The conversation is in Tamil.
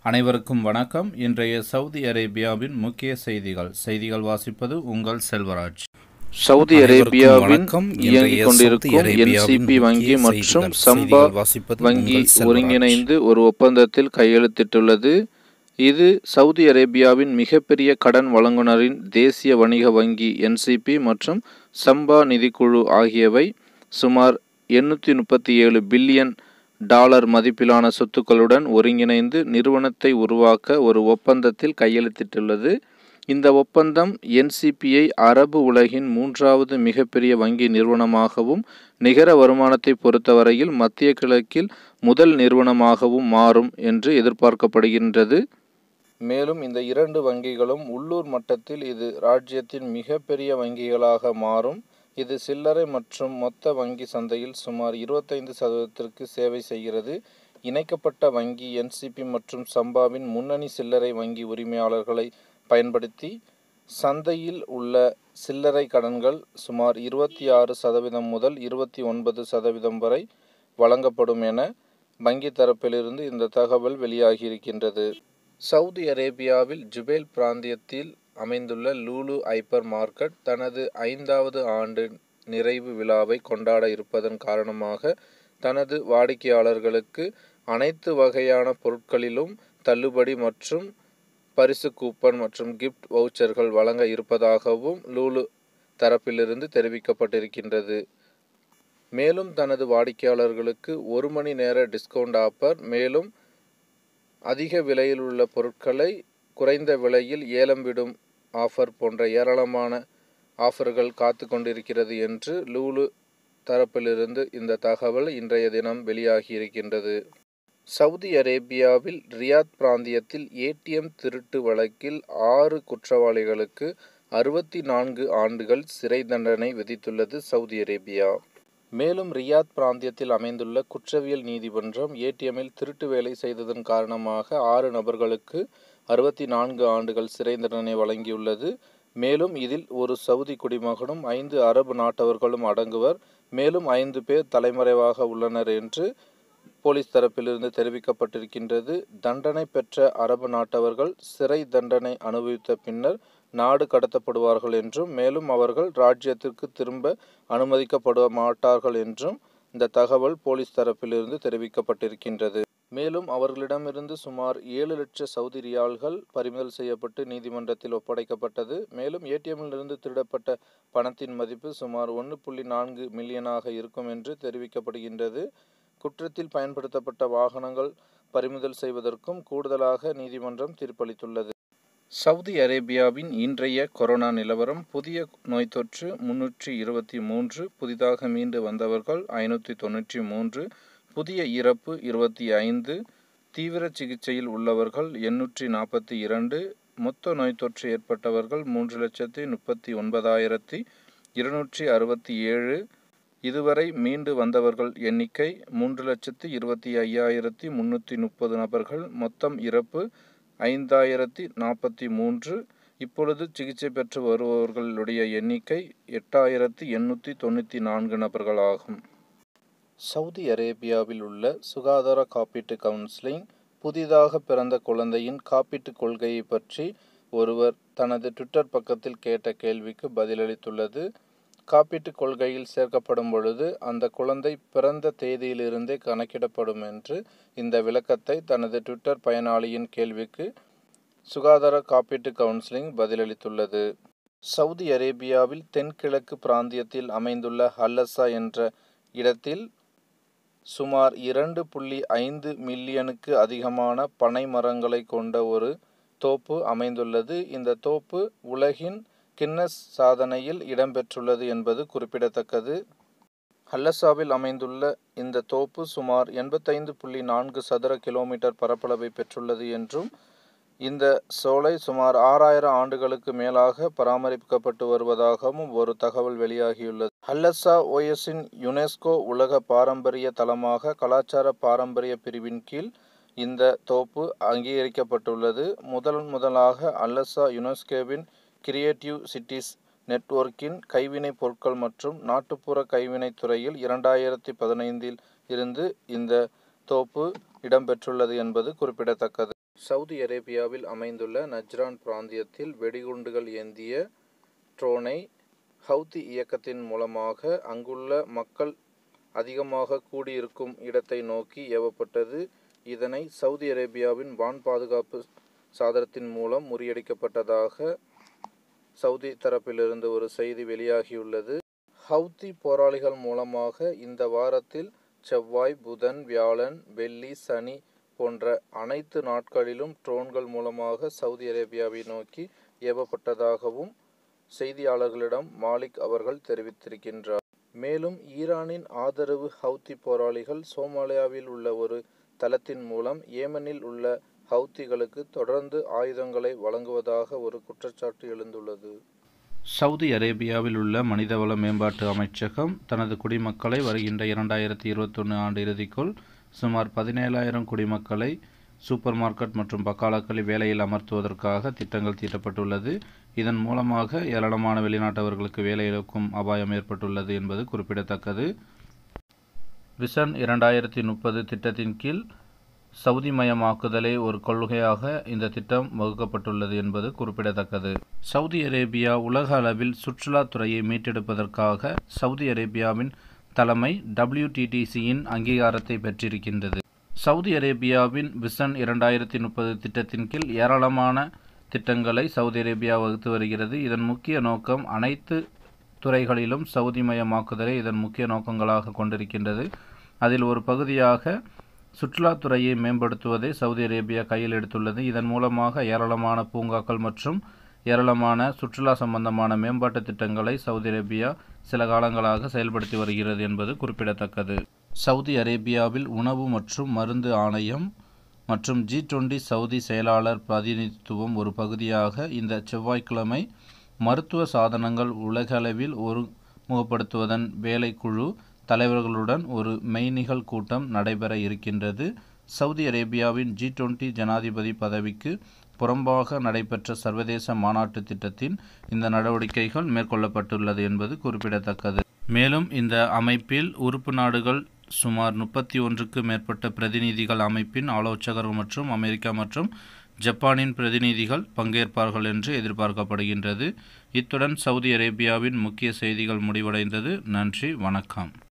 அனைவருக்கும் வணக்கம் இன்றைய சவுதி அரேபியாவின் முக்கிய செய்திகள் செய்திகள் வாசிப்பது உங்கள் செல்வராஜ் சவுதி அனைவருக்கும் அரேபியாவின் வணக்கம். இயங்கிக் இன்றைய கொண்டிருக்கும் சவுதி அரேபியாவின் என்சிபி வங்கி முக்கிய மற்றும் செய்திகள். சம்பா செய்திகள் வாசிப்பது வங்கி உங்கள் செல்வராஜ். ஒருங்கிணைந்து ஒரு ஒப்பந்தத்தில் கையெழுத்திட்டுள்ளது இது சவுதி அரேபியாவின் மிகப்பெரிய கடன் வழங்குனரின் தேசிய வணிக வங்கி என்சிபி மற்றும் சம்பா நிதிக்குழு ஆகியவை சுமார் எண்ணூற்றி முப்பத்தி ஏழு பில்லியன் டாலர் மதிப்பிலான சொத்துக்களுடன் ஒருங்கிணைந்து நிறுவனத்தை உருவாக்க ஒரு ஒப்பந்தத்தில் கையெழுத்திட்டுள்ளது இந்த ஒப்பந்தம் என்சிபியை அரபு உலகின் மூன்றாவது மிகப்பெரிய வங்கி நிறுவனமாகவும் நிகர வருமானத்தை பொறுத்தவரையில் மத்திய கிழக்கில் முதல் நிறுவனமாகவும் மாறும் என்று எதிர்பார்க்கப்படுகின்றது மேலும் இந்த இரண்டு வங்கிகளும் உள்ளூர் மட்டத்தில் இது ராஜ்யத்தின் மிகப்பெரிய வங்கிகளாக மாறும் இது சில்லறை மற்றும் மொத்த வங்கி சந்தையில் சுமார் இருபத்தைந்து சதவீதத்திற்கு சேவை செய்கிறது இணைக்கப்பட்ட வங்கி என்சிபி மற்றும் சம்பாவின் முன்னணி சில்லறை வங்கி உரிமையாளர்களை பயன்படுத்தி சந்தையில் உள்ள சில்லறை கடன்கள் சுமார் இருபத்தி ஆறு சதவீதம் முதல் இருபத்தி ஒன்பது சதவீதம் வரை வழங்கப்படும் என வங்கி தரப்பிலிருந்து இந்த தகவல் வெளியாகியிருக்கின்றது சவுதி அரேபியாவில் ஜுபேல் பிராந்தியத்தில் அமைந்துள்ள லூலு ஐப்பர் மார்க்கெட் தனது ஐந்தாவது ஆண்டு நிறைவு விழாவை கொண்டாட இருப்பதன் காரணமாக தனது வாடிக்கையாளர்களுக்கு அனைத்து வகையான பொருட்களிலும் தள்ளுபடி மற்றும் பரிசு கூப்பன் மற்றும் கிஃப்ட் வவுச்சர்கள் வழங்க இருப்பதாகவும் லூலு தரப்பிலிருந்து தெரிவிக்கப்பட்டிருக்கின்றது மேலும் தனது வாடிக்கையாளர்களுக்கு ஒரு மணி நேர டிஸ்கவுண்ட் ஆஃபர் மேலும் அதிக விலையில் உள்ள பொருட்களை குறைந்த விலையில் ஏலம் விடும் ஆஃபர் போன்ற ஏராளமான ஆஃபர்கள் காத்து கொண்டிருக்கிறது என்று லூலு தரப்பிலிருந்து இந்த தகவல் இன்றைய தினம் வெளியாகியிருக்கின்றது சவுதி அரேபியாவில் ரியாத் பிராந்தியத்தில் ஏடிஎம் திருட்டு வழக்கில் ஆறு குற்றவாளிகளுக்கு அறுபத்தி நான்கு ஆண்டுகள் சிறை தண்டனை விதித்துள்ளது சவுதி அரேபியா மேலும் ரியாத் பிராந்தியத்தில் அமைந்துள்ள குற்றவியல் நீதிமன்றம் ஏடிஎம்மில் திருட்டு வேலை செய்ததன் காரணமாக ஆறு நபர்களுக்கு அறுபத்தி நான்கு ஆண்டுகள் சிறை தண்டனை வழங்கியுள்ளது மேலும் இதில் ஒரு சவுதி குடிமகனும் ஐந்து அரபு நாட்டவர்களும் அடங்குவர் மேலும் ஐந்து பேர் தலைமறைவாக உள்ளனர் என்று போலீஸ் தரப்பிலிருந்து தெரிவிக்கப்பட்டிருக்கின்றது தண்டனை பெற்ற அரபு நாட்டவர்கள் சிறை தண்டனை அனுபவித்த பின்னர் நாடு கடத்தப்படுவார்கள் என்றும் மேலும் அவர்கள் ராஜ்யத்திற்கு திரும்ப அனுமதிக்கப்பட மாட்டார்கள் என்றும் இந்த தகவல் போலீஸ் தரப்பிலிருந்து தெரிவிக்கப்பட்டிருக்கின்றது மேலும் அவர்களிடமிருந்து சுமார் ஏழு லட்ச சவுதி ரியால்கள் பறிமுதல் செய்யப்பட்டு நீதிமன்றத்தில் ஒப்படைக்கப்பட்டது மேலும் ஏடிஎம்மிலிருந்து திருடப்பட்ட பணத்தின் மதிப்பு சுமார் ஒன்று புள்ளி நான்கு மில்லியனாக இருக்கும் என்று தெரிவிக்கப்படுகின்றது குற்றத்தில் பயன்படுத்தப்பட்ட வாகனங்கள் பறிமுதல் செய்வதற்கும் கூடுதலாக நீதிமன்றம் தீர்ப்பளித்துள்ளது சவுதி அரேபியாவின் இன்றைய கொரோனா நிலவரம் புதிய நோய் தொற்று முன்னூற்றி இருபத்தி மூன்று புதிதாக மீண்டு வந்தவர்கள் ஐநூற்றி தொண்ணூற்றி மூன்று புதிய இறப்பு இருபத்தி ஐந்து தீவிர சிகிச்சையில் உள்ளவர்கள் எண்ணூற்றி நாற்பத்தி இரண்டு மொத்த நோய் தொற்று ஏற்பட்டவர்கள் மூன்று லட்சத்தி முப்பத்தி ஒன்பதாயிரத்தி இருநூற்றி அறுபத்தி ஏழு இதுவரை மீண்டு வந்தவர்கள் எண்ணிக்கை மூன்று லட்சத்தி இருபத்தி ஐயாயிரத்தி முன்னூற்றி முப்பது நபர்கள் மொத்தம் இறப்பு ஐந்தாயிரத்தி நாற்பத்தி மூன்று இப்பொழுது சிகிச்சை பெற்று வருபவர்களுடைய எண்ணிக்கை எட்டாயிரத்தி எண்ணூற்றி தொண்ணூற்றி நான்கு நபர்களாகும் சவுதி அரேபியாவில் உள்ள சுகாதார காப்பீட்டு கவுன்சிலிங் புதிதாக பிறந்த குழந்தையின் காப்பீட்டுக் கொள்கையை பற்றி ஒருவர் தனது ட்விட்டர் பக்கத்தில் கேட்ட கேள்விக்கு பதிலளித்துள்ளது காப்பீட்டுக் கொள்கையில் சேர்க்கப்படும் பொழுது அந்த குழந்தை பிறந்த தேதியிலிருந்தே கணக்கிடப்படும் என்று இந்த விளக்கத்தை தனது ட்விட்டர் பயனாளியின் கேள்விக்கு சுகாதார காப்பீட்டு கவுன்சிலிங் பதிலளித்துள்ளது சவுதி அரேபியாவில் தென்கிழக்கு பிராந்தியத்தில் அமைந்துள்ள ஹல்லசா என்ற இடத்தில் சுமார் இரண்டு புள்ளி ஐந்து மில்லியனுக்கு அதிகமான பனை மரங்களை கொண்ட ஒரு தோப்பு அமைந்துள்ளது இந்த தோப்பு உலகின் கின்னஸ் சாதனையில் இடம்பெற்றுள்ளது என்பது குறிப்பிடத்தக்கது ஹல்லசாவில் அமைந்துள்ள இந்த தோப்பு சுமார் எண்பத்தைந்து புள்ளி நான்கு சதுர கிலோமீட்டர் பரப்பளவை பெற்றுள்ளது என்றும் இந்த சோலை சுமார் ஆறாயிரம் ஆண்டுகளுக்கு மேலாக பராமரிக்கப்பட்டு வருவதாகவும் ஒரு தகவல் வெளியாகியுள்ளது ஹல்லசா ஓஎஸின் யுனெஸ்கோ உலக பாரம்பரிய தலமாக கலாச்சார பாரம்பரிய பிரிவின் கீழ் இந்த தோப்பு அங்கீகரிக்கப்பட்டுள்ளது முதல் முதலாக அல்லசா யுனெஸ்கோவின் கிரியேட்டிவ் சிட்டிஸ் நெட்வொர்க்கின் கைவினைப் பொருட்கள் மற்றும் நாட்டுப்புற கைவினைத் துறையில் இரண்டாயிரத்தி பதினைந்தில் இருந்து இந்த தோப்பு இடம்பெற்றுள்ளது என்பது குறிப்பிடத்தக்கது சவுதி அரேபியாவில் அமைந்துள்ள நஜ்ரான் பிராந்தியத்தில் வெடிகுண்டுகள் ஏந்திய ட்ரோனை ஹவுதி இயக்கத்தின் மூலமாக அங்குள்ள மக்கள் அதிகமாக கூடியிருக்கும் இடத்தை நோக்கி ஏவப்பட்டது இதனை சவுதி அரேபியாவின் வான் பாதுகாப்பு சாதனத்தின் மூலம் முறியடிக்கப்பட்டதாக சவுதி தரப்பிலிருந்து ஒரு செய்தி வெளியாகியுள்ளது ஹவுதி போராளிகள் மூலமாக இந்த வாரத்தில் செவ்வாய் புதன் வியாழன் வெள்ளி சனி போன்ற அனைத்து நாட்களிலும் ட்ரோன்கள் மூலமாக சவுதி அரேபியாவை நோக்கி ஏவப்பட்டதாகவும் செய்தியாளர்களிடம் மாலிக் அவர்கள் தெரிவித்திருக்கின்றார் மேலும் ஈரானின் ஆதரவு ஹவுத்தி போராளிகள் சோமாலியாவில் உள்ள ஒரு தளத்தின் மூலம் ஏமனில் உள்ள ஹவுத்திகளுக்கு தொடர்ந்து ஆயுதங்களை வழங்குவதாக ஒரு குற்றச்சாட்டு எழுந்துள்ளது சவுதி அரேபியாவில் உள்ள மனிதவள மேம்பாட்டு அமைச்சகம் தனது குடிமக்களை வருகின்ற இரண்டாயிரத்தி இருபத்தொன்று ஆண்டு இறுதிக்குள் சுமார் பதினேழாயிரம் குடிமக்களை சூப்பர் மார்க்கெட் மற்றும் பக்காலாக்களில் வேலையில் அமர்த்துவதற்காக திட்டங்கள் தீட்டப்பட்டுள்ளது இதன் மூலமாக ஏராளமான வெளிநாட்டவர்களுக்கு வேலை இழக்கும் அபாயம் ஏற்பட்டுள்ளது என்பது குறிப்பிடத்தக்கது விசன் இரண்டாயிரத்தி முப்பது திட்டத்தின் கீழ் சவுதிமயமாக்குதலே ஒரு கொள்கையாக இந்த திட்டம் வகுக்கப்பட்டுள்ளது என்பது குறிப்பிடத்தக்கது சவுதி அரேபியா உலக அளவில் சுற்றுலாத்துறையை மீட்டெடுப்பதற்காக சவுதி அரேபியாவின் தலைமை டபிள்யூடிடிசியின் அங்கீகாரத்தை பெற்றிருக்கின்றது சவுதி அரேபியாவின் விசன் இரண்டாயிரத்தி முப்பது திட்டத்தின் கீழ் ஏராளமான திட்டங்களை சவுதி அரேபியா வகுத்து வருகிறது இதன் முக்கிய நோக்கம் அனைத்து துறைகளிலும் சவுதிமயமாக்குதலை இதன் முக்கிய நோக்கங்களாக கொண்டிருக்கின்றது அதில் ஒரு பகுதியாக சுற்றுலாத்துறையை மேம்படுத்துவதை சவுதி அரேபியா கையில் எடுத்துள்ளது இதன் மூலமாக ஏராளமான பூங்காக்கள் மற்றும் ஏராளமான சுற்றுலா சம்பந்தமான மேம்பாட்டு திட்டங்களை சவுதி அரேபியா சில காலங்களாக செயல்படுத்தி வருகிறது என்பது குறிப்பிடத்தக்கது சவுதி அரேபியாவில் உணவு மற்றும் மருந்து ஆணையம் மற்றும் ஜி டுவெண்டி சவுதி செயலாளர் பிரதிநிதித்துவம் ஒரு பகுதியாக இந்த செவ்வாய்க்கிழமை மருத்துவ சாதனங்கள் உலகளவில் ஒருமுகப்படுத்துவதன் வேலைக்குழு தலைவர்களுடன் ஒரு மெய்நிகழ் கூட்டம் நடைபெற இருக்கின்றது சவுதி அரேபியாவின் ஜி டுவெண்டி ஜனாதிபதி பதவிக்கு புறம்பாக நடைபெற்ற சர்வதேச மாநாட்டு திட்டத்தின் இந்த நடவடிக்கைகள் மேற்கொள்ளப்பட்டுள்ளது என்பது குறிப்பிடத்தக்கது மேலும் இந்த அமைப்பில் உறுப்பு நாடுகள் சுமார் முப்பத்தி ஒன்றுக்கு மேற்பட்ட பிரதிநிதிகள் அமைப்பின் ஆலோசகர் மற்றும் அமெரிக்கா மற்றும் ஜப்பானின் பிரதிநிதிகள் பங்கேற்பார்கள் என்று எதிர்பார்க்கப்படுகின்றது இத்துடன் சவுதி அரேபியாவின் முக்கிய செய்திகள் முடிவடைந்தது நன்றி வணக்கம்